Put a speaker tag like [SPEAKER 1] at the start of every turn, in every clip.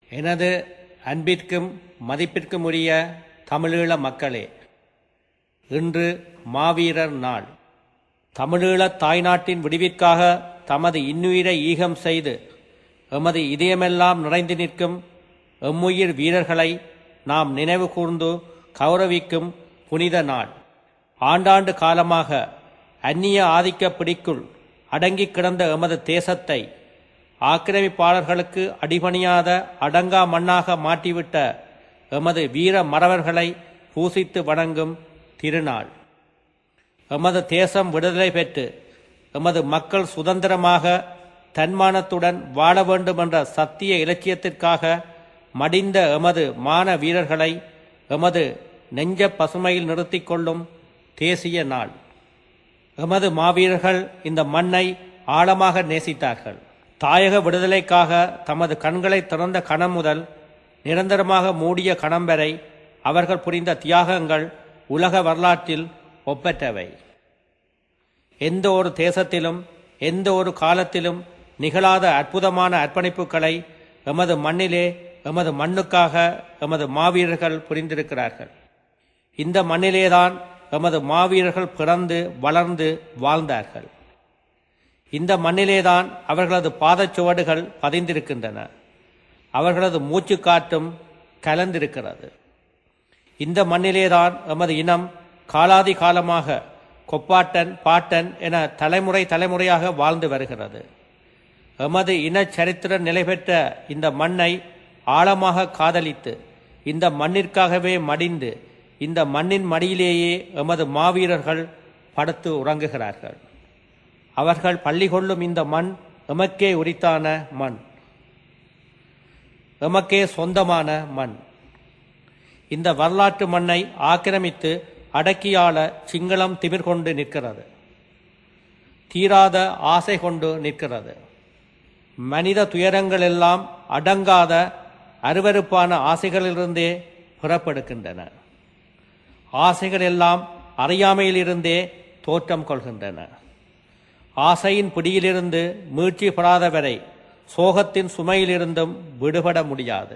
[SPEAKER 1] எனது அன்பிற்கும் மதிப்பிற்கும் உரிய தமிழீழ மக்களே இன்று மாவீரர் நாள் தமிழீழத் தாய்நாட்டின் விடுவிற்காக தமது இன்னுயிரை ஈகம் செய்து எமது இதயமெல்லாம் நிறைந்து நிற்கும் எம்முயிர் வீரர்களை நாம் நினைவு கூர்ந்து கௌரவிக்கும் புனித நாள் ஆண்டாண்டு காலமாக அந்நிய ஆதிக்க பிடிக்குள் அடங்கிக் கிடந்த எமது தேசத்தை ஆக்கிரமிப்பாளர்களுக்கு அடிபணியாத அடங்கா மண்ணாக மாற்றிவிட்ட எமது வீர மறவர்களை பூசித்து வணங்கும் திருநாள் எமது தேசம் விடுதலை பெற்று எமது மக்கள் சுதந்திரமாக தன்மானத்துடன் வாழ வேண்டும் என்ற சத்திய இலட்சியத்திற்காக மடிந்த எமது மான வீரர்களை எமது நெஞ்ச பசுமையில் நிறுத்திக் கொள்ளும் தேசிய நாள் எமது மாவீரர்கள் இந்த மண்ணை ஆழமாக நேசித்தார்கள் தாயக விடுதலைக்காக தமது கண்களை திறந்த கணம் முதல் நிரந்தரமாக மூடிய கணம் வரை அவர்கள் புரிந்த தியாகங்கள் உலக வரலாற்றில் ஒப்பற்றவை எந்த ஒரு தேசத்திலும் எந்த ஒரு காலத்திலும் நிகழாத அற்புதமான அர்ப்பணிப்புகளை எமது மண்ணிலே எமது மண்ணுக்காக எமது மாவீரர்கள் புரிந்திருக்கிறார்கள் இந்த மண்ணிலேதான் எமது மாவீரர்கள் பிறந்து வளர்ந்து வாழ்ந்தார்கள் இந்த மண்ணிலேதான் அவர்களது பாதச்சுவடுகள் பதிந்திருக்கின்றன அவர்களது மூச்சு காற்றும் கலந்திருக்கிறது இந்த மண்ணிலேதான் எமது இனம் காலாதி காலமாக கொப்பாட்டன் பாட்டன் என தலைமுறை தலைமுறையாக வாழ்ந்து வருகிறது எமது இன சரித்திர நிலை பெற்ற இந்த மண்ணை ஆழமாக காதலித்து இந்த மண்ணிற்காகவே மடிந்து இந்த மண்ணின் மடியிலேயே எமது மாவீரர்கள் படுத்து உறங்குகிறார்கள் அவர்கள் பள்ளி கொள்ளும் இந்த மண் எமக்கே உரித்தான மண் எமக்கே சொந்தமான மண் இந்த வரலாற்று மண்ணை ஆக்கிரமித்து அடக்கியாள சிங்களம் திமிர் கொண்டு நிற்கிறது தீராத ஆசை கொண்டு நிற்கிறது மனித துயரங்கள் எல்லாம் அடங்காத அருவருப்பான ஆசைகளிலிருந்தே புறப்படுகின்றன ஆசைகள் எல்லாம் அறியாமையிலிருந்தே தோற்றம் கொள்கின்றன ஆசையின் பிடியிலிருந்து மீட்சி பெறாத வரை சோகத்தின் சுமையிலிருந்தும் விடுபட முடியாது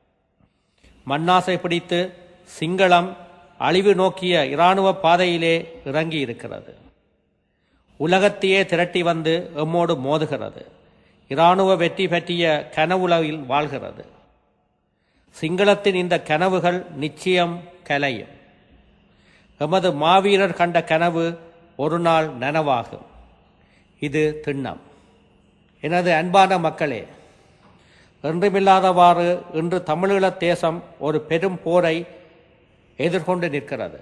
[SPEAKER 1] மண்ணாசை பிடித்து சிங்களம் அழிவு நோக்கிய இராணுவ பாதையிலே இறங்கி இருக்கிறது உலகத்தையே திரட்டி வந்து எம்மோடு மோதுகிறது இராணுவ வெற்றி பற்றிய கனவுலகில் வாழ்கிறது சிங்களத்தின் இந்த கனவுகள் நிச்சயம் கலையும் எமது மாவீரர் கண்ட கனவு ஒரு நாள் நனவாகும் இது திண்ணம் எனது அன்பான மக்களே என்றுமில்லாதவாறு இன்று தமிழீழத் தேசம் ஒரு பெரும் போரை எதிர்கொண்டு நிற்கிறது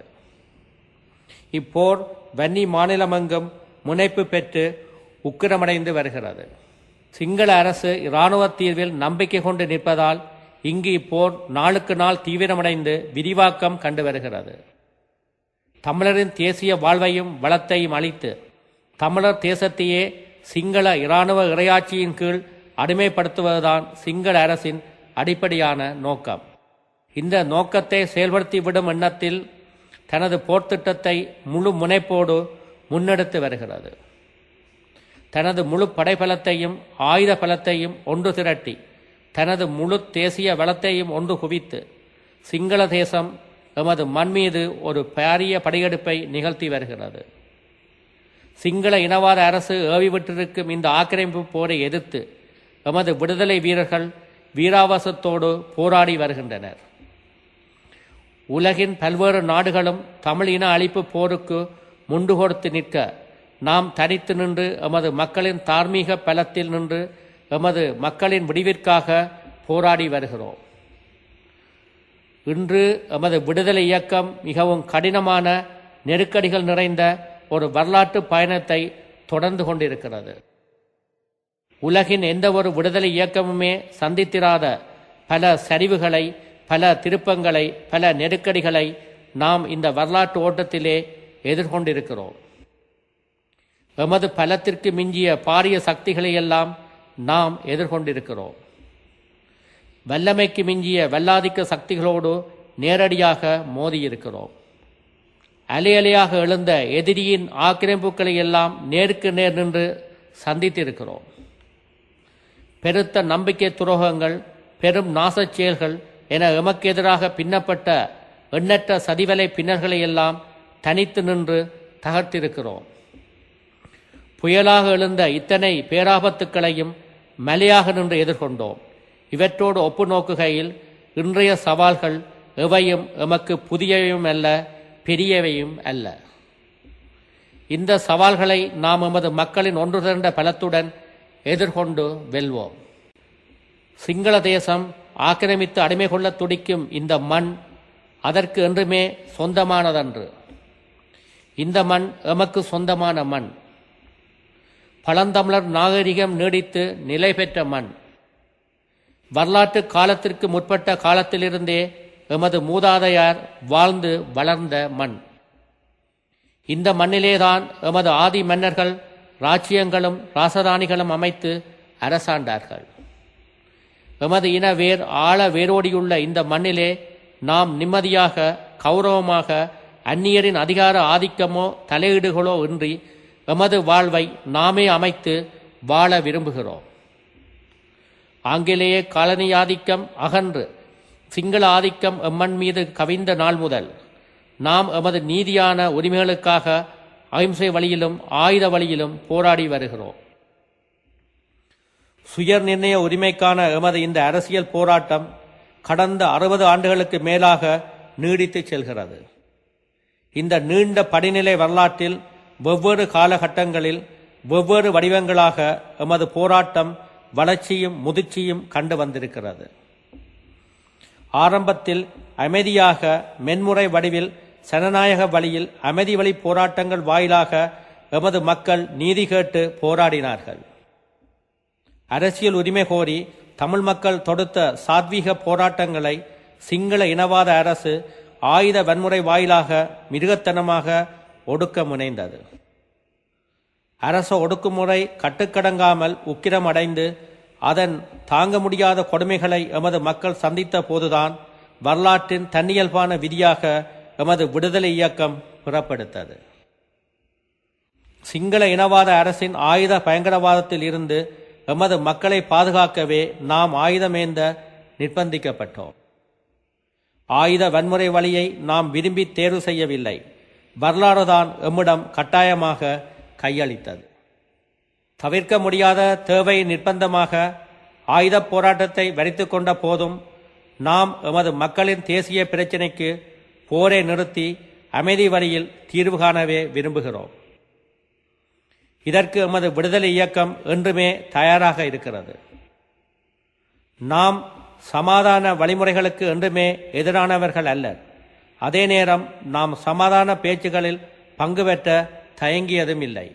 [SPEAKER 1] இப்போர் வன்னி மாநிலமெங்கும் முனைப்பு பெற்று உக்கிரமடைந்து வருகிறது சிங்கள அரசு இராணுவ தீர்வில் நம்பிக்கை கொண்டு நிற்பதால் இங்கு இப்போர் நாளுக்கு நாள் தீவிரமடைந்து விரிவாக்கம் கண்டு வருகிறது தமிழரின் தேசிய வாழ்வையும் வளத்தையும் அளித்து தமிழர் தேசத்தையே சிங்கள இராணுவ இறையாட்சியின் கீழ் அடிமைப்படுத்துவதுதான் சிங்கள அரசின் அடிப்படையான நோக்கம் இந்த நோக்கத்தை செயல்படுத்திவிடும் எண்ணத்தில் தனது போர்த்திட்டத்தை முழு முனைப்போடு முன்னெடுத்து வருகிறது தனது முழு படைபலத்தையும் ஆயுத பலத்தையும் ஒன்று திரட்டி தனது முழு தேசிய வளத்தையும் ஒன்று குவித்து சிங்கள தேசம் எமது மண் மீது ஒரு பாரிய படையெடுப்பை நிகழ்த்தி வருகிறது சிங்கள இனவாத அரசு ஏவிவிட்டிருக்கும் இந்த ஆக்கிரமிப்பு போரை எதிர்த்து எமது விடுதலை வீரர்கள் வீராவாசத்தோடு போராடி வருகின்றனர் உலகின் பல்வேறு நாடுகளும் தமிழ் இன அழிப்பு போருக்கு முண்டு கொடுத்து நிற்க நாம் தனித்து நின்று எமது மக்களின் தார்மீக பலத்தில் நின்று எமது மக்களின் விடிவிற்காக போராடி வருகிறோம் இன்று எமது விடுதலை இயக்கம் மிகவும் கடினமான நெருக்கடிகள் நிறைந்த ஒரு வரலாற்று பயணத்தை தொடர்ந்து கொண்டிருக்கிறது உலகின் எந்த ஒரு விடுதலை இயக்கமுமே சந்தித்திராத பல சரிவுகளை பல திருப்பங்களை பல நெருக்கடிகளை நாம் இந்த வரலாற்று ஓட்டத்திலே எதிர்கொண்டிருக்கிறோம் எமது பலத்திற்கு மிஞ்சிய பாரிய சக்திகளை எல்லாம் நாம் எதிர்கொண்டிருக்கிறோம் வல்லமைக்கு மிஞ்சிய வல்லாதிக்க சக்திகளோடு நேரடியாக மோதியிருக்கிறோம் அலை அலையாக எழுந்த எதிரியின் ஆக்கிரமிப்புகளை எல்லாம் நேருக்கு நேர் நின்று சந்தித்திருக்கிறோம் பெருத்த நம்பிக்கை துரோகங்கள் பெரும் நாசச் செயல்கள் என எமக்கு எதிராக பின்னப்பட்ட எண்ணற்ற சதிவலை பின்னர்களை எல்லாம் தனித்து நின்று தகர்த்திருக்கிறோம் புயலாக எழுந்த இத்தனை பேராபத்துக்களையும் மலையாக நின்று எதிர்கொண்டோம் இவற்றோடு ஒப்பு நோக்குகையில் இன்றைய சவால்கள் எவையும் எமக்கு புதியவையும் அல்ல பெரியவையும் அல்ல இந்த சவால்களை நாம் எமது மக்களின் ஒன்று திரண்ட பலத்துடன் எதிர்கொண்டு வெல்வோம் சிங்கள தேசம் ஆக்கிரமித்து அடிமை கொள்ள துடிக்கும் இந்த மண் அதற்கு என்றுமே சொந்தமானதன்று இந்த மண் எமக்கு சொந்தமான மண் பழந்தமிழர் நாகரிகம் நீடித்து நிலை பெற்ற மண் வரலாற்று காலத்திற்கு முற்பட்ட காலத்திலிருந்தே எமது மூதாதையார் வாழ்ந்து வளர்ந்த மண் இந்த மண்ணிலேதான் எமது ஆதி மன்னர்கள் ராச்சியங்களும் ராசதானிகளும் அமைத்து அரசாண்டார்கள் எமது இன வேர் ஆழ வேரோடியுள்ள இந்த மண்ணிலே நாம் நிம்மதியாக கௌரவமாக அந்நியரின் அதிகார ஆதிக்கமோ தலையீடுகளோ இன்றி எமது வாழ்வை நாமே அமைத்து வாழ விரும்புகிறோம் ஆங்கிலேய காலனி ஆதிக்கம் அகன்று சிங்கள ஆதிக்கம் எம்மண் மீது கவிந்த நாள் முதல் நாம் எமது நீதியான உரிமைகளுக்காக அகிம்சை வழியிலும் ஆயுத வழியிலும் போராடி வருகிறோம் சுய நிர்ணய உரிமைக்கான எமது இந்த அரசியல் போராட்டம் கடந்த அறுபது ஆண்டுகளுக்கு மேலாக நீடித்து செல்கிறது இந்த நீண்ட படிநிலை வரலாற்றில் வெவ்வேறு காலகட்டங்களில் வெவ்வேறு வடிவங்களாக எமது போராட்டம் வளர்ச்சியும் முதிர்ச்சியும் கண்டு வந்திருக்கிறது ஆரம்பத்தில் அமைதியாக மென்முறை வடிவில் சனநாயக வழியில் அமைதி வழி போராட்டங்கள் வாயிலாக எமது மக்கள் நீதி கேட்டு போராடினார்கள் அரசியல் உரிமை கோரி தமிழ் மக்கள் தொடுத்த சாத்வீக போராட்டங்களை சிங்கள இனவாத அரசு ஆயுத வன்முறை வாயிலாக மிருகத்தனமாக ஒடுக்க முனைந்தது அரச ஒடுக்குமுறை கட்டுக்கடங்காமல் உக்கிரமடைந்து அதன் தாங்க முடியாத கொடுமைகளை எமது மக்கள் சந்தித்த போதுதான் வரலாற்றின் தன்னியல்பான விதியாக எமது விடுதலை இயக்கம் புறப்படுத்தது சிங்கள இனவாத அரசின் ஆயுத பயங்கரவாதத்தில் இருந்து எமது மக்களை பாதுகாக்கவே நாம் ஆயுதமேந்த நிர்பந்திக்கப்பட்டோம் ஆயுத வன்முறை வழியை நாம் விரும்பி தேர்வு செய்யவில்லை வரலாறுதான் எம்மிடம் கட்டாயமாக கையளித்தது தவிர்க்க முடியாத தேவை நிர்பந்தமாக ஆயுதப் போராட்டத்தை வரித்து கொண்ட போதும் நாம் எமது மக்களின் தேசிய பிரச்சினைக்கு போரை நிறுத்தி அமைதி வழியில் தீர்வு காணவே விரும்புகிறோம் இதற்கு எமது விடுதலை இயக்கம் என்றுமே தயாராக இருக்கிறது நாம் சமாதான வழிமுறைகளுக்கு என்றுமே எதிரானவர்கள் அல்ல அதே நேரம் நாம் சமாதான பேச்சுகளில் பங்கு பெற்ற தயங்கியதும் இல்லை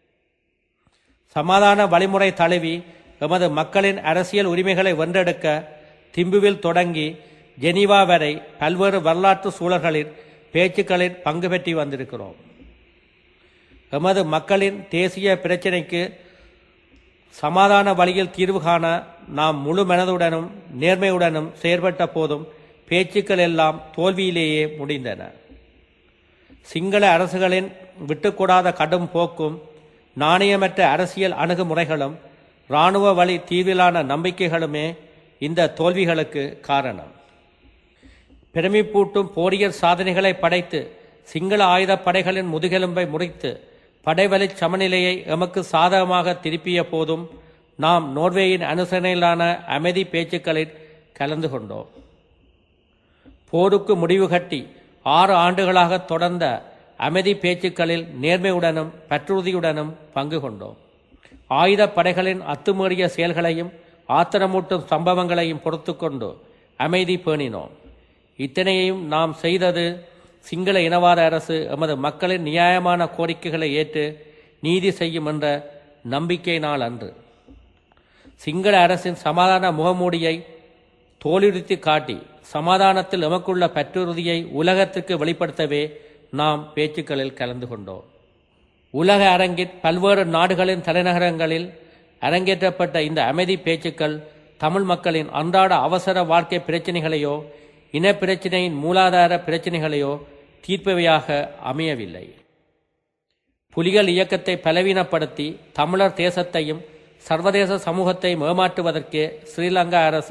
[SPEAKER 1] சமாதான வழிமுறை தழுவி எமது மக்களின் அரசியல் உரிமைகளை வென்றெடுக்க திம்புவில் தொடங்கி ஜெனீவா வரை பல்வேறு வரலாற்று சூழல்களில் பேச்சுக்களில் பங்கு பெற்றி வந்திருக்கிறோம் எமது மக்களின் தேசிய பிரச்சினைக்கு சமாதான வழியில் தீர்வு காண நாம் முழு மனதுடனும் நேர்மையுடனும் செயற்பட்ட போதும் பேச்சுக்கள் எல்லாம் தோல்வியிலேயே முடிந்தன சிங்கள அரசுகளின் விட்டுக்கூடாத கடும் போக்கும் நாணயமற்ற அரசியல் அணுகுமுறைகளும் இராணுவ வழி தீவிலான நம்பிக்கைகளுமே இந்த தோல்விகளுக்கு காரணம் பெருமைப்பூட்டும் போரியர் சாதனைகளை படைத்து சிங்கள ஆயுதப் படைகளின் முதுகெலும்பை முறித்து படைவலி சமநிலையை எமக்கு சாதகமாக திருப்பிய போதும் நாம் நோர்வேயின் அனுசரணையிலான அமைதி பேச்சுக்களில் கலந்து கொண்டோம் போருக்கு முடிவு கட்டி ஆறு ஆண்டுகளாக தொடர்ந்த அமைதி பேச்சுக்களில் நேர்மையுடனும் பற்றுறுதியுடனும் பங்கு கொண்டோம் ஆயுத படைகளின் அத்துமீறிய செயல்களையும் ஆத்திரமூட்டும் சம்பவங்களையும் பொறுத்து கொண்டு அமைதி பேணினோம் இத்தனையையும் நாம் செய்தது சிங்கள இனவாத அரசு எமது மக்களின் நியாயமான கோரிக்கைகளை ஏற்று நீதி செய்யும் என்ற நம்பிக்கையினால் அன்று சிங்கள அரசின் சமாதான முகமூடியை தோலுரித்து காட்டி சமாதானத்தில் எமக்குள்ள பற்றுறுதியை உலகத்திற்கு வெளிப்படுத்தவே நாம் பேச்சுக்களில் கலந்து கொண்டோம் உலக அரங்கில் பல்வேறு நாடுகளின் தலைநகரங்களில் அரங்கேற்றப்பட்ட இந்த அமைதி பேச்சுக்கள் தமிழ் மக்களின் அன்றாட அவசர வாழ்க்கை பிரச்சினைகளையோ இன பிரச்சினையின் மூலாதார பிரச்சினைகளையோ தீர்ப்பவையாக அமையவில்லை புலிகள் இயக்கத்தை பலவீனப்படுத்தி தமிழர் தேசத்தையும் சர்வதேச சமூகத்தையும் ஏமாற்றுவதற்கே ஸ்ரீலங்கா அரசு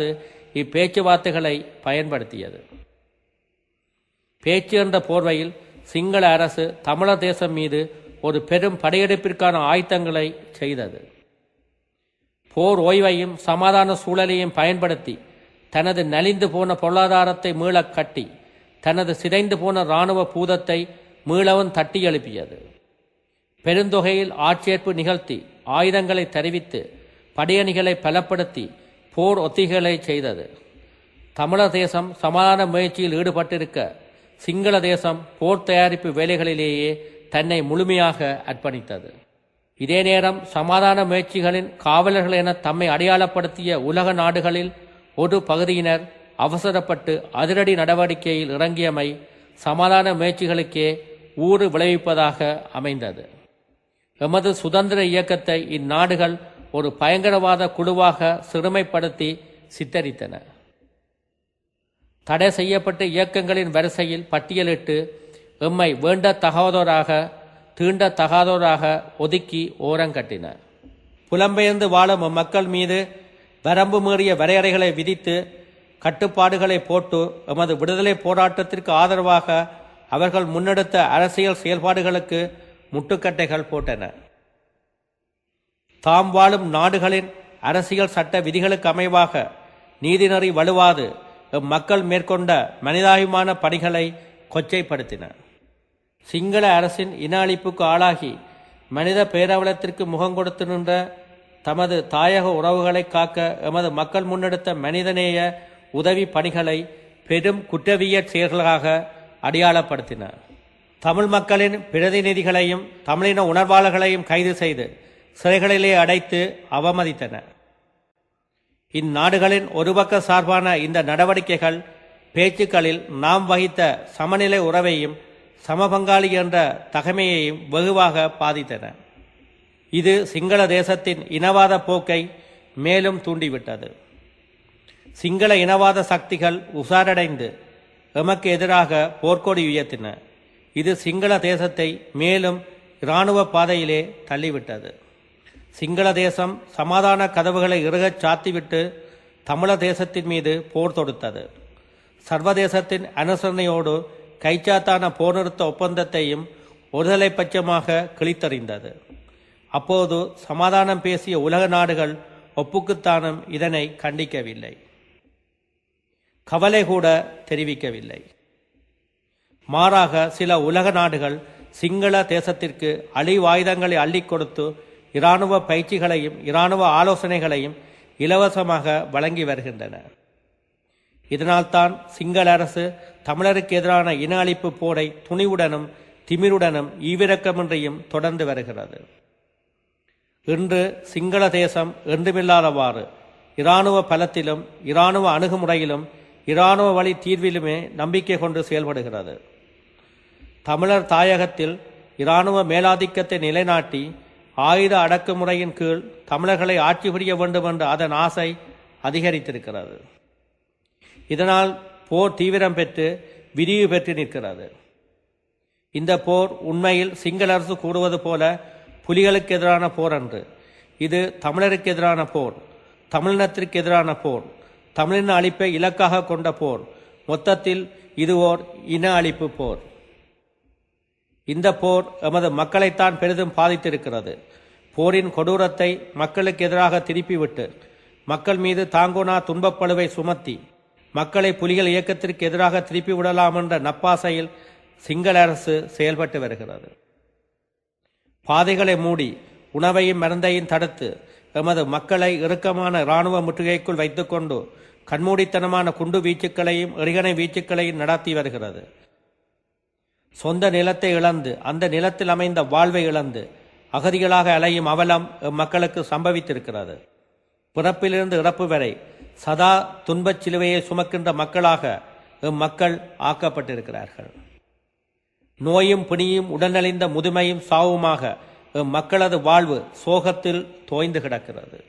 [SPEAKER 1] இப்பேச்சுவார்த்தைகளை பயன்படுத்தியது பேச்சு என்ற போர்வையில் சிங்கள அரசு தமிழர் தேசம் மீது ஒரு பெரும் படையெடுப்பிற்கான ஆயத்தங்களை செய்தது போர் ஓய்வையும் சமாதான சூழலையும் பயன்படுத்தி தனது நலிந்து போன பொருளாதாரத்தை மீளக் கட்டி தனது சிதைந்து போன இராணுவ பூதத்தை மீளவும் தட்டி எழுப்பியது பெருந்தொகையில் ஆட்சேர்ப்பு நிகழ்த்தி ஆயுதங்களை தெரிவித்து படையணிகளை பலப்படுத்தி போர் ஒத்திகைகளை செய்தது தமிழர் தேசம் சமாதான முயற்சியில் ஈடுபட்டிருக்க சிங்கள தேசம் போர் தயாரிப்பு வேலைகளிலேயே தன்னை முழுமையாக அர்ப்பணித்தது இதே நேரம் சமாதான முயற்சிகளின் காவலர்கள் என தம்மை அடையாளப்படுத்திய உலக நாடுகளில் ஒரு பகுதியினர் அவசரப்பட்டு அதிரடி நடவடிக்கையில் இறங்கியமை சமாதான முயற்சிகளுக்கே ஊறு விளைவிப்பதாக அமைந்தது எமது சுதந்திர இயக்கத்தை இந்நாடுகள் ஒரு பயங்கரவாத குழுவாக சிறுமைப்படுத்தி சித்தரித்தன தடை செய்யப்பட்ட இயக்கங்களின் வரிசையில் பட்டியலிட்டு எம்மை வேண்டத்தகாதோராக தீண்டத்தகாதோராக ஒதுக்கி ஓரங்கட்டின புலம்பெயர்ந்து வாழும் மக்கள் மீது வரம்பு மீறிய வரையறைகளை விதித்து கட்டுப்பாடுகளை போட்டு எமது விடுதலை போராட்டத்திற்கு ஆதரவாக அவர்கள் முன்னெடுத்த அரசியல் செயல்பாடுகளுக்கு முட்டுக்கட்டைகள் போட்டன தாம் வாழும் நாடுகளின் அரசியல் சட்ட விதிகளுக்கு அமைவாக நீதிநெறி வலுவாது மக்கள் மேற்கொண்ட மனிதாபிமான பணிகளை கொச்சைப்படுத்தின சிங்கள அரசின் இன அழிப்புக்கு ஆளாகி மனித பேரவலத்திற்கு முகம் கொடுத்து நின்ற தமது தாயக உறவுகளை காக்க எமது மக்கள் முன்னெடுத்த மனிதநேய உதவி பணிகளை பெரும் குற்றவியற் செயல்களாக அடையாளப்படுத்தின தமிழ் மக்களின் பிரதிநிதிகளையும் தமிழின உணர்வாளர்களையும் கைது செய்து சிறைகளிலே அடைத்து அவமதித்தன இந்நாடுகளின் ஒருபக்க சார்பான இந்த நடவடிக்கைகள் பேச்சுக்களில் நாம் வகித்த சமநிலை உறவையும் சமபங்காளி என்ற தகமையையும் வெகுவாக பாதித்தன இது சிங்கள தேசத்தின் இனவாத போக்கை மேலும் தூண்டிவிட்டது சிங்கள இனவாத சக்திகள் உசாரடைந்து எமக்கு எதிராக போர்க்கொடி உயர்த்தின இது சிங்கள தேசத்தை மேலும் இராணுவ பாதையிலே தள்ளிவிட்டது சிங்கள தேசம் சமாதான கதவுகளை இறுகச் சாத்திவிட்டு தமிழ தேசத்தின் மீது போர் தொடுத்தது சர்வதேசத்தின் அனுசரணையோடு கைச்சாத்தான போர் நிறுத்த ஒப்பந்தத்தையும் ஒருதலை பட்சமாக கிழித்தறிந்தது அப்போது சமாதானம் பேசிய உலக நாடுகள் ஒப்புக்குத்தானும் இதனை கண்டிக்கவில்லை கவலை கூட தெரிவிக்கவில்லை மாறாக சில உலக நாடுகள் சிங்கள தேசத்திற்கு அழிவாயுதங்களை அள்ளிக் கொடுத்து இராணுவ பயிற்சிகளையும் இராணுவ ஆலோசனைகளையும் இலவசமாக வழங்கி வருகின்றன இதனால்தான் சிங்கள அரசு தமிழருக்கு எதிரான இன அழிப்பு போரை துணிவுடனும் திமிருடனும் ஈவிரக்கமின்றியும் தொடர்ந்து வருகிறது இன்று சிங்கள தேசம் என்றுமில்லாதவாறு இராணுவ பலத்திலும் இராணுவ அணுகுமுறையிலும் இராணுவ வழி தீர்விலுமே நம்பிக்கை கொண்டு செயல்படுகிறது தமிழர் தாயகத்தில் இராணுவ மேலாதிக்கத்தை நிலைநாட்டி ஆயுத அடக்குமுறையின் கீழ் தமிழர்களை ஆட்சி புரிய வேண்டும் என்ற அதன் ஆசை அதிகரித்திருக்கிறது இதனால் போர் தீவிரம் பெற்று விரிவு பெற்று நிற்கிறது இந்த போர் உண்மையில் சிங்கள அரசு கூறுவது போல புலிகளுக்கு எதிரான போர் அன்று இது தமிழருக்கு எதிரான போர் தமிழினத்திற்கு எதிரான போர் தமிழின அழிப்பை இலக்காக கொண்ட போர் மொத்தத்தில் இது ஓர் இன அழிப்பு போர் இந்த போர் எமது மக்களைத்தான் பெரிதும் பாதித்திருக்கிறது போரின் கொடூரத்தை மக்களுக்கு எதிராக திருப்பிவிட்டு மக்கள் மீது தாங்கோனா துன்பப்பழுவை சுமத்தி மக்களை புலிகள் இயக்கத்திற்கு எதிராக திருப்பி விடலாம் என்ற நப்பாசையில் சிங்கள அரசு செயல்பட்டு வருகிறது பாதைகளை மூடி உணவையும் மருந்தையும் தடுத்து எமது மக்களை இறுக்கமான இராணுவ முற்றுகைக்குள் வைத்துக்கொண்டு கண்மூடித்தனமான குண்டு வீச்சுக்களையும் எறிகணை வீச்சுக்களையும் நடத்தி வருகிறது சொந்த நிலத்தை இழந்து அந்த நிலத்தில் அமைந்த வாழ்வை இழந்து அகதிகளாக அலையும் அவலம் மக்களுக்கு சம்பவித்திருக்கிறது பிறப்பிலிருந்து இறப்பு வரை சதா துன்பச் சிலுவையை சுமக்கின்ற மக்களாக மக்கள் ஆக்கப்பட்டிருக்கிறார்கள் நோயும் பிணியும் உடனழிந்த முதுமையும் சாவுமாக மக்களது வாழ்வு சோகத்தில் தோய்ந்து கிடக்கிறது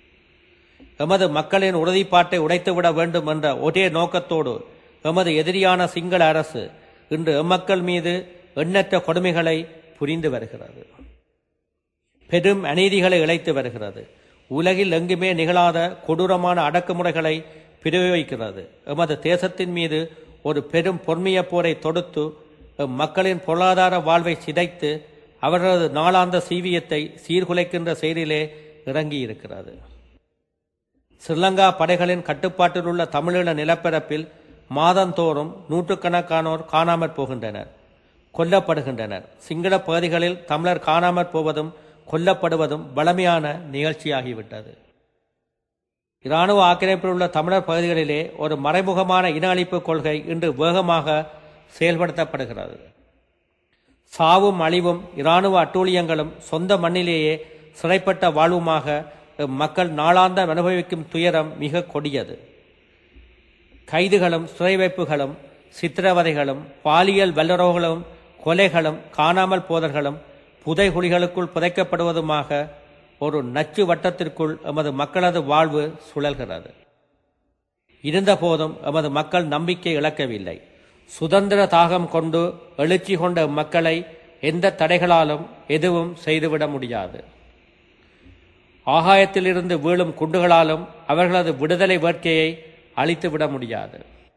[SPEAKER 1] எமது மக்களின் உறுதிப்பாட்டை உடைத்துவிட வேண்டும் என்ற ஒரே நோக்கத்தோடு எமது எதிரியான சிங்கள அரசு இன்று எம்மக்கள் மீது எண்ணற்ற கொடுமைகளை புரிந்து வருகிறது பெரும் அநீதிகளை இழைத்து வருகிறது உலகில் எங்குமே நிகழாத கொடூரமான அடக்குமுறைகளை பிரயோகிக்கிறது எமது தேசத்தின் மீது ஒரு பெரும் பொன்மிய போரை தொடுத்து எம் மக்களின் பொருளாதார வாழ்வை சிதைத்து அவர்களது நாளாந்த சீவியத்தை சீர்குலைக்கின்ற செயலிலே இறங்கி இருக்கிறது ஸ்ரீலங்கா படைகளின் கட்டுப்பாட்டில் உள்ள தமிழீழ நிலப்பரப்பில் மாதந்தோறும் நூற்றுக்கணக்கானோர் காணாமற் போகின்றனர் கொல்லப்படுகின்றனர் சிங்கள பகுதிகளில் தமிழர் காணாமற் போவதும் கொல்லப்படுவதும் வளமையான நிகழ்ச்சியாகிவிட்டது இராணுவ ஆக்கிரமிப்பில் உள்ள தமிழர் பகுதிகளிலே ஒரு மறைமுகமான இன அழிப்பு கொள்கை இன்று வேகமாக செயல்படுத்தப்படுகிறது சாவும் அழிவும் இராணுவ அட்டூழியங்களும் சொந்த மண்ணிலேயே சிறைப்பட்ட வாழ்வுமாக மக்கள் நாளாந்தம் அனுபவிக்கும் துயரம் மிக கொடியது கைதுகளும் சிறை வைப்புகளும் சித்திரவதைகளும் பாலியல் வல்லுறவுகளும் கொலைகளும் காணாமல் போதல்களும் புதைகுழிகளுக்குள் புதைக்கப்படுவதுமாக ஒரு நச்சு வட்டத்திற்குள் எமது மக்களது வாழ்வு சுழல்கிறது இருந்தபோதும் எமது மக்கள் நம்பிக்கை இழக்கவில்லை சுதந்திர தாகம் கொண்டு எழுச்சி கொண்ட மக்களை எந்த தடைகளாலும் எதுவும் செய்துவிட முடியாது ஆகாயத்திலிருந்து வீழும் குண்டுகளாலும் அவர்களது விடுதலை வேட்கையை அழித்துவிட முடியாது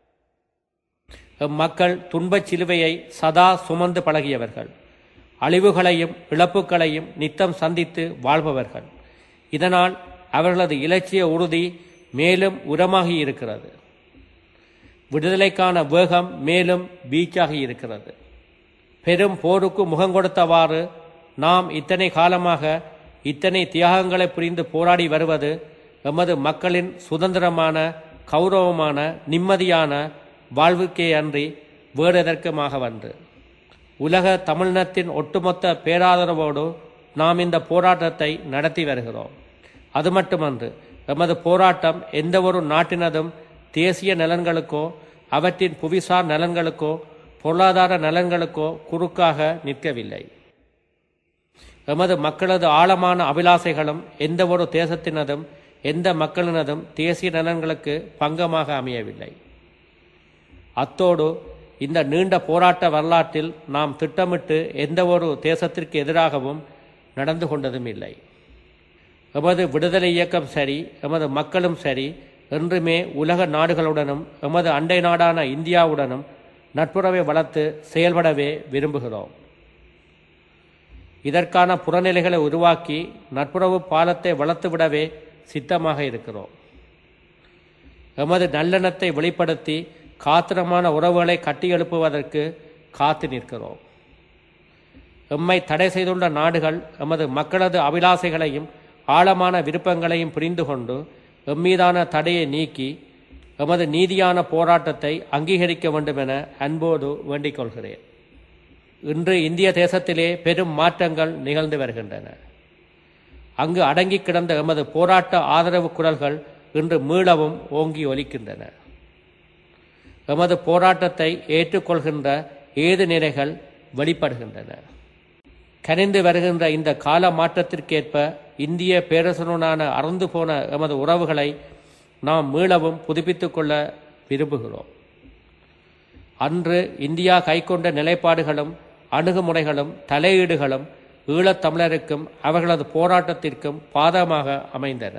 [SPEAKER 1] மக்கள் துன்பச் சிலுவையை சதா சுமந்து பழகியவர்கள் அழிவுகளையும் இழப்புகளையும் நித்தம் சந்தித்து வாழ்பவர்கள் இதனால் அவர்களது இலட்சிய உறுதி மேலும் உரமாகி இருக்கிறது விடுதலைக்கான வேகம் மேலும் பீச்சாகி இருக்கிறது பெரும் போருக்கு முகம் கொடுத்தவாறு நாம் இத்தனை காலமாக இத்தனை தியாகங்களை புரிந்து போராடி வருவது எமது மக்களின் சுதந்திரமான கௌரவமான நிம்மதியான வாழ்வுக்கே அன்றி வேறு எதற்குமாக வந்து உலக தமிழினத்தின் ஒட்டுமொத்த பேராதரவோடு நாம் இந்த போராட்டத்தை நடத்தி வருகிறோம் அது மட்டுமன்று எமது போராட்டம் எந்த ஒரு நாட்டினதும் தேசிய நலன்களுக்கோ அவற்றின் புவிசார் நலன்களுக்கோ பொருளாதார நலன்களுக்கோ குறுக்காக நிற்கவில்லை எமது மக்களது ஆழமான அபிலாசைகளும் எந்த ஒரு தேசத்தினதும் எந்த மக்களினதும் தேசிய நலன்களுக்கு பங்கமாக அமையவில்லை அத்தோடு இந்த நீண்ட போராட்ட வரலாற்றில் நாம் திட்டமிட்டு எந்த ஒரு தேசத்திற்கு எதிராகவும் நடந்து கொண்டதும் இல்லை எமது விடுதலை இயக்கம் சரி எமது மக்களும் சரி என்றுமே உலக நாடுகளுடனும் எமது அண்டை நாடான இந்தியாவுடனும் நட்புறவை வளர்த்து செயல்படவே விரும்புகிறோம் இதற்கான புறநிலைகளை உருவாக்கி நட்புறவு பாலத்தை வளர்த்துவிடவே சித்தமாக இருக்கிறோம் எமது நல்லெண்ணத்தை வெளிப்படுத்தி காத்திரமான உறவுகளை கட்டியெழுப்புவதற்கு காத்து நிற்கிறோம் எம்மை தடை செய்துள்ள நாடுகள் எமது மக்களது அபிலாசைகளையும் ஆழமான விருப்பங்களையும் புரிந்து கொண்டு எம்மீதான தடையை நீக்கி எமது நீதியான போராட்டத்தை அங்கீகரிக்க வேண்டும் என அன்போடு வேண்டிக் கொள்கிறேன் இன்று இந்திய தேசத்திலே பெரும் மாற்றங்கள் நிகழ்ந்து வருகின்றன அங்கு அடங்கி கிடந்த எமது போராட்ட ஆதரவு குரல்கள் இன்று மீளவும் ஓங்கி ஒலிக்கின்றன எமது போராட்டத்தை ஏற்றுக்கொள்கின்ற ஏது நிலைகள் வெளிப்படுகின்றன கனிந்து வருகின்ற இந்த கால மாற்றத்திற்கேற்ப இந்திய பேரரசனுடனான அறந்து போன எமது உறவுகளை நாம் மீளவும் புதுப்பித்துக் கொள்ள விரும்புகிறோம் அன்று இந்தியா கைக்கொண்ட நிலைப்பாடுகளும் அணுகுமுறைகளும் தலையீடுகளும் ஈழத் தமிழருக்கும் அவர்களது போராட்டத்திற்கும் பாதமாக அமைந்தன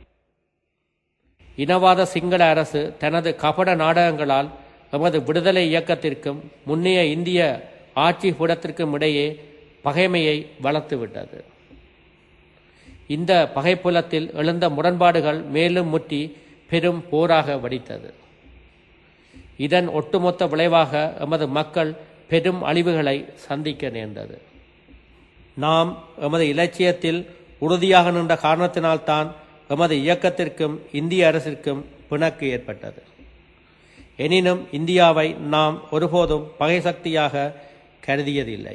[SPEAKER 1] இனவாத சிங்கள அரசு தனது கபட நாடகங்களால் எமது விடுதலை இயக்கத்திற்கும் முன்னைய இந்திய ஆட்சி கூடத்திற்கும் இடையே பகைமையை வளர்த்துவிட்டது இந்த பகைப்புலத்தில் எழுந்த முரண்பாடுகள் மேலும் முற்றி பெரும் போராக வடித்தது இதன் ஒட்டுமொத்த விளைவாக எமது மக்கள் பெரும் அழிவுகளை சந்திக்க நேர்ந்தது நாம் எமது இலட்சியத்தில் உறுதியாக நின்ற காரணத்தினால்தான் எமது இயக்கத்திற்கும் இந்திய அரசிற்கும் பிணக்கு ஏற்பட்டது எனினும் இந்தியாவை நாம் ஒருபோதும் பகை சக்தியாக கருதியதில்லை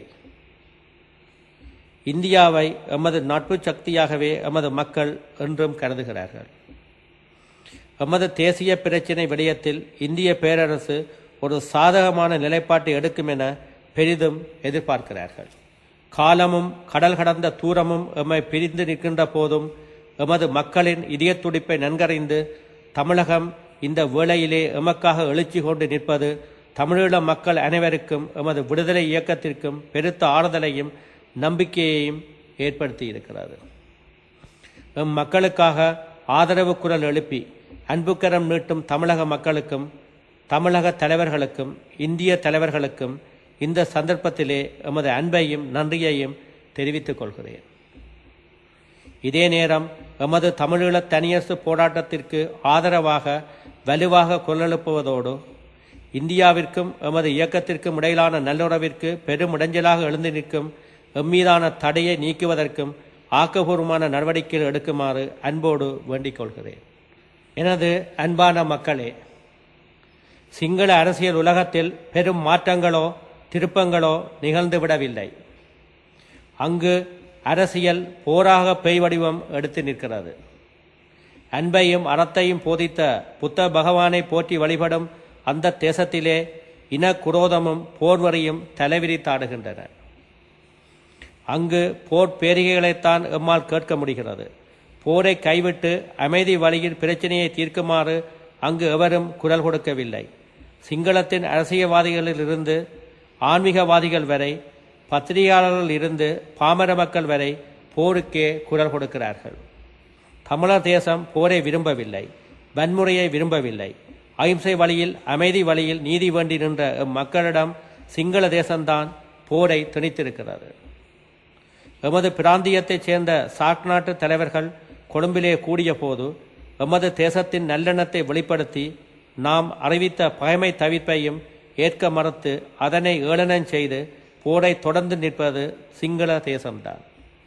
[SPEAKER 1] இந்தியாவை எமது நட்பு சக்தியாகவே எமது மக்கள் என்றும் கருதுகிறார்கள் எமது தேசிய பிரச்சினை விடயத்தில் இந்திய பேரரசு ஒரு சாதகமான நிலைப்பாட்டை எடுக்கும் என பெரிதும் எதிர்பார்க்கிறார்கள் காலமும் கடல் கடந்த தூரமும் எம்மை பிரிந்து நிற்கின்ற போதும் எமது மக்களின் இதயத் துடிப்பை நன்கறிந்து தமிழகம் இந்த வேளையிலே எமக்காக எழுச்சி கொண்டு நிற்பது தமிழீழ மக்கள் அனைவருக்கும் எமது விடுதலை இயக்கத்திற்கும் பெருத்த ஆறுதலையும் நம்பிக்கையையும் ஏற்படுத்தி இருக்கிறது எம் மக்களுக்காக ஆதரவு குரல் எழுப்பி அன்புக்கரம் நீட்டும் தமிழக மக்களுக்கும் தமிழக தலைவர்களுக்கும் இந்திய தலைவர்களுக்கும் இந்த சந்தர்ப்பத்திலே எமது அன்பையும் நன்றியையும் தெரிவித்துக் கொள்கிறேன் இதே நேரம் எமது தமிழீழ தனியரசு போராட்டத்திற்கு ஆதரவாக வலுவாக குரலெழுப்புவதோடு இந்தியாவிற்கும் எமது இயக்கத்திற்கும் இடையிலான நல்லுறவிற்கு பெரும் இடைஞ்சலாக எழுந்து நிற்கும் எம்மீதான தடையை நீக்குவதற்கும் ஆக்கபூர்வமான நடவடிக்கைகள் எடுக்குமாறு அன்போடு வேண்டிக் கொள்கிறேன் எனது அன்பான மக்களே சிங்கள அரசியல் உலகத்தில் பெரும் மாற்றங்களோ திருப்பங்களோ நிகழ்ந்துவிடவில்லை அங்கு அரசியல் போராக பேய் வடிவம் எடுத்து நிற்கிறது அன்பையும் அறத்தையும் போதித்த புத்த பகவானை போற்றி வழிபடும் அந்த தேசத்திலே இன குரோதமும் போர்வரியும் தலைவிரித்தாடுகின்றன அங்கு போர் பேரிகைகளைத்தான் எம்மால் கேட்க முடிகிறது போரை கைவிட்டு அமைதி வழியில் பிரச்சனையை தீர்க்குமாறு அங்கு எவரும் குரல் கொடுக்கவில்லை சிங்களத்தின் அரசியல்வாதிகளில் இருந்து ஆன்மீகவாதிகள் வரை பத்திரிகையாளர்கள் இருந்து பாமர மக்கள் வரை போருக்கே குரல் கொடுக்கிறார்கள் தமிழர் தேசம் போரை விரும்பவில்லை வன்முறையை விரும்பவில்லை அகிம்சை வழியில் அமைதி வழியில் நீதி வேண்டி நின்ற மக்களிடம் சிங்கள தேசம்தான் போரை திணித்திருக்கிறது எமது பிராந்தியத்தைச் சேர்ந்த சாக் நாட்டு தலைவர்கள் கொழும்பிலே கூடிய போது எமது தேசத்தின் நல்லெண்ணத்தை வெளிப்படுத்தி நாம் அறிவித்த பகைமை தவிர்ப்பையும் ஏற்க மறுத்து அதனை ஏளனம் செய்து போரை தொடர்ந்து நிற்பது சிங்கள தேசம்தான்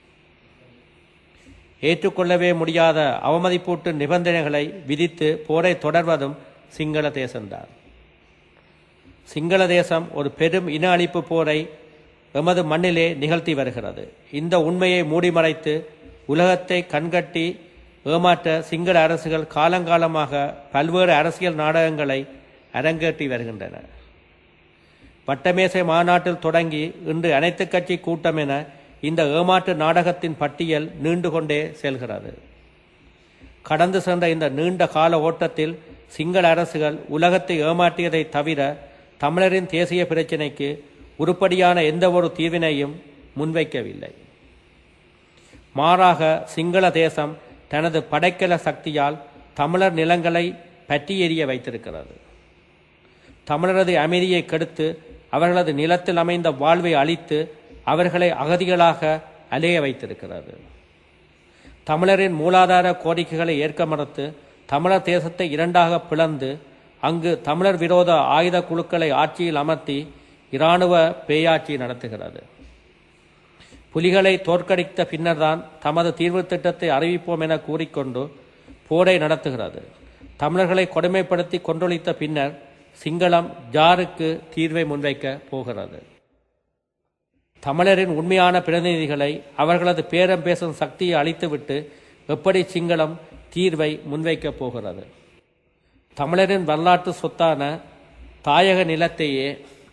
[SPEAKER 1] ஏற்றுக்கொள்ளவே முடியாத அவமதிப்பூட்டு நிபந்தனைகளை விதித்து போரை தொடர்வதும் சிங்கள தேசம்தான் சிங்கள தேசம் ஒரு பெரும் இன அழிப்பு போரை எமது மண்ணிலே நிகழ்த்தி வருகிறது இந்த உண்மையை மூடிமறைத்து உலகத்தை கண்கட்டி ஏமாற்ற சிங்கள அரசுகள் காலங்காலமாக பல்வேறு அரசியல் நாடகங்களை அரங்கேற்றி வருகின்றன வட்டமேசை மாநாட்டில் தொடங்கி இன்று அனைத்து கட்சி கூட்டம் என இந்த ஏமாற்று நாடகத்தின் பட்டியல் நீண்டு கொண்டே செல்கிறது கடந்து சென்ற இந்த நீண்ட கால ஓட்டத்தில் சிங்கள அரசுகள் உலகத்தை ஏமாற்றியதை தவிர தமிழரின் தேசிய பிரச்சினைக்கு உருப்படியான எந்த ஒரு தீர்வினையும் முன்வைக்கவில்லை மாறாக சிங்கள தேசம் தனது படைக்கல சக்தியால் தமிழர் நிலங்களை பற்றி எறிய வைத்திருக்கிறது தமிழரது அமைதியை கெடுத்து அவர்களது நிலத்தில் அமைந்த வாழ்வை அழித்து அவர்களை அகதிகளாக அலைய வைத்திருக்கிறது தமிழரின் மூலாதார கோரிக்கைகளை ஏற்க மறுத்து தமிழர் தேசத்தை இரண்டாக பிளந்து அங்கு தமிழர் விரோத ஆயுத குழுக்களை ஆட்சியில் அமர்த்தி இராணுவ பேயாட்சி நடத்துகிறது புலிகளை தோற்கடித்த பின்னர்தான் தமது தீர்வு திட்டத்தை அறிவிப்போம் என கூறிக்கொண்டு போரை நடத்துகிறது தமிழர்களை கொடுமைப்படுத்தி கொன்றொழித்த பின்னர் சிங்களம் ஜாருக்கு தீர்வை முன்வைக்க போகிறது தமிழரின் உண்மையான பிரதிநிதிகளை அவர்களது பேரம் பேசும் சக்தியை அழித்துவிட்டு எப்படி சிங்களம் தீர்வை முன்வைக்கப் போகிறது தமிழரின் வரலாற்று சொத்தான தாயக நிலத்தையே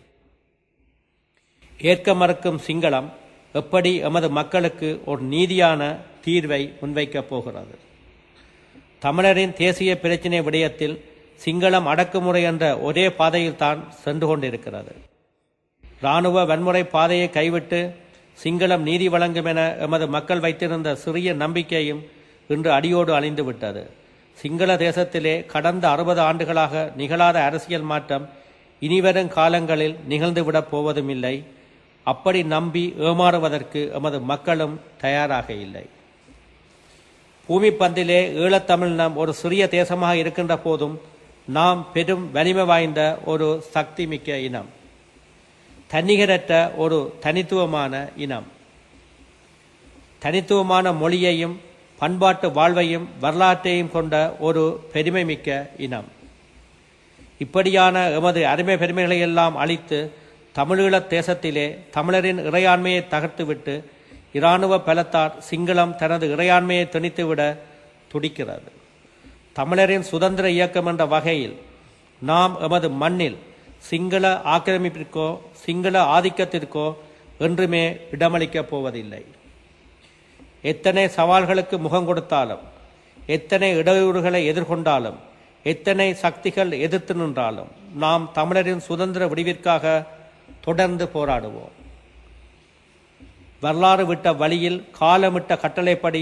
[SPEAKER 1] ஏற்க மறுக்கும் சிங்களம் எப்படி எமது மக்களுக்கு ஒரு நீதியான தீர்வை முன்வைக்கப் போகிறது தமிழரின் தேசிய பிரச்சினை விடயத்தில் சிங்களம் அடக்குமுறை என்ற ஒரே பாதையில் தான் சென்று கொண்டிருக்கிறது இராணுவ வன்முறை பாதையை கைவிட்டு சிங்களம் நீதி வழங்கும் என எமது மக்கள் வைத்திருந்த சிறிய நம்பிக்கையும் இன்று அடியோடு அழிந்து விட்டது சிங்கள தேசத்திலே கடந்த அறுபது ஆண்டுகளாக நிகழாத அரசியல் மாற்றம் இனிவரும் காலங்களில் நிகழ்ந்துவிடப் போவதும் இல்லை அப்படி நம்பி ஏமாறுவதற்கு எமது மக்களும் தயாராக இல்லை பூமி பந்திலே ஈழத்தமிழினம் ஒரு சிறிய தேசமாக இருக்கின்ற போதும் நாம் பெரும் வலிமை வாய்ந்த ஒரு சக்தி மிக்க இனம் தன்னிகரற்ற ஒரு தனித்துவமான இனம் தனித்துவமான மொழியையும் பண்பாட்டு வாழ்வையும் வரலாற்றையும் கொண்ட ஒரு பெருமை மிக்க இனம் இப்படியான எமது அருமை பெருமைகளை எல்லாம் அழித்து தமிழீழ தேசத்திலே தமிழரின் இறையாண்மையை தகர்த்துவிட்டு இராணுவ பலத்தார் சிங்களம் தனது இறையாண்மையை திணித்துவிட துடிக்கிறது தமிழரின் சுதந்திர இயக்கம் என்ற வகையில் நாம் எமது மண்ணில் சிங்கள ஆக்கிரமிப்பிற்கோ சிங்கள ஆதிக்கத்திற்கோ என்றுமே இடமளிக்கப் போவதில்லை எத்தனை சவால்களுக்கு முகம் கொடுத்தாலும் எத்தனை இடையூறுகளை எதிர்கொண்டாலும் எத்தனை சக்திகள் எதிர்த்து நின்றாலும் நாம் தமிழரின் சுதந்திர விடிவிற்காக தொடர்ந்து போராடுவோம் வரலாறு விட்ட வழியில் காலமிட்ட கட்டளைப்படி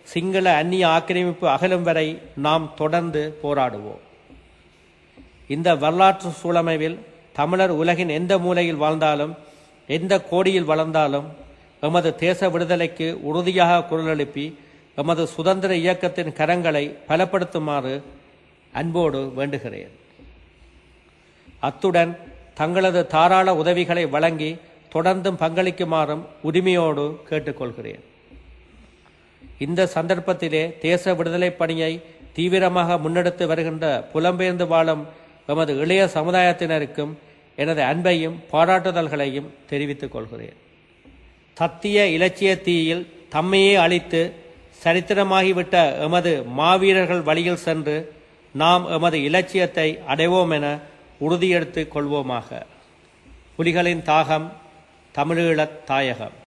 [SPEAKER 1] சிங்கள அந்நிய ஆக்கிரமிப்பு அகலும் வரை நாம் தொடர்ந்து போராடுவோம் இந்த வரலாற்று சூழமைவில் தமிழர் உலகின் எந்த மூலையில் வாழ்ந்தாலும் எந்த கோடியில் வளர்ந்தாலும் எமது தேச விடுதலைக்கு உறுதியாக குரல் எழுப்பி எமது சுதந்திர இயக்கத்தின் கரங்களை பலப்படுத்துமாறு அன்போடு வேண்டுகிறேன் அத்துடன் தங்களது தாராள உதவிகளை வழங்கி தொடர்ந்தும் பங்களிக்குமாறும் உரிமையோடு கேட்டுக்கொள்கிறேன் இந்த சந்தர்ப்பத்திலே தேச விடுதலை பணியை தீவிரமாக முன்னெடுத்து வருகின்ற புலம்பெயர்ந்து வாழும் எமது இளைய சமுதாயத்தினருக்கும் எனது அன்பையும் பாராட்டுதல்களையும் தெரிவித்துக் கொள்கிறேன் தத்திய இலட்சிய தீயில் தம்மையே அழித்து சரித்திரமாகிவிட்ட எமது மாவீரர்கள் வழியில் சென்று நாம் எமது இலட்சியத்தை அடைவோம் என உறுதியெடுத்துக் கொள்வோமாக புலிகளின் தாகம் தமிழீழத் தாயகம்